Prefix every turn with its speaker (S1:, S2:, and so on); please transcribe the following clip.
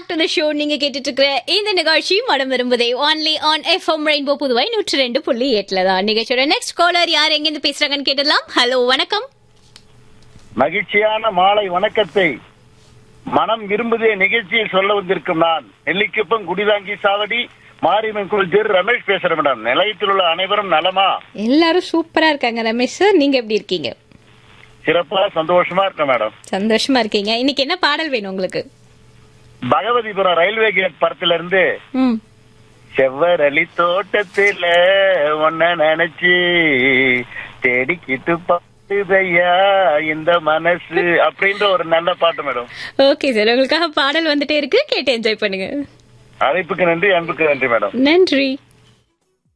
S1: back to the show நீங்க கேட்டுட்டு இருக்கிற இந்த நிகழ்ச்சி மனம் விரும்புதே only on FM rainbow Puduvai நூற்றி ரெண்டு புள்ளி எட்டுல தான் நிகழ்ச்சியோட நெக்ஸ்ட் காலர் யார் எங்க இருந்து பேசுறாங்கன்னு கேட்டலாம் ஹலோ வணக்கம்
S2: மகிழ்ச்சியான மாலை வணக்கத்தை மனம் விரும்புதே நிகழ்ச்சியில் சொல்ல வந்திருக்கும் நான் நெல்லிக்குப்பம் குடிதாங்கி சாவடி மாரியம்மன் கோயில் திரு ரமேஷ் பேசுறேன் மேடம் நிலையத்தில் உள்ள அனைவரும் நலமா
S1: எல்லாரும் சூப்பரா இருக்காங்க ரமேஷ் சார் நீங்க எப்படி இருக்கீங்க
S2: சிறப்பா சந்தோஷமா இருக்கேன் மேடம்
S1: சந்தோஷமா இருக்கீங்க இன்னைக்கு என்ன பாடல் வேணும் உங்களுக்கு
S2: பகவதிபுரம் ரயில்வே கேட் படத்துல இருந்து
S1: ம்
S2: செவ்வரளி தோட்டத்துல ஒன்ன நினைச்சு தேடிக்கிட்டு பாத்துதையா இந்த மனசு அப்படின்ற ஒரு நல்ல பாட்டு மேடம்
S1: ஓகே சார் உங்களுக்காக பாடல் வந்துட்டே இருக்கு கேட்டு என்ஜாய் பண்ணுங்க
S2: அழைப்புக்கு நன்றி அன்புக்கு நன்றி மேடம்
S1: நன்றி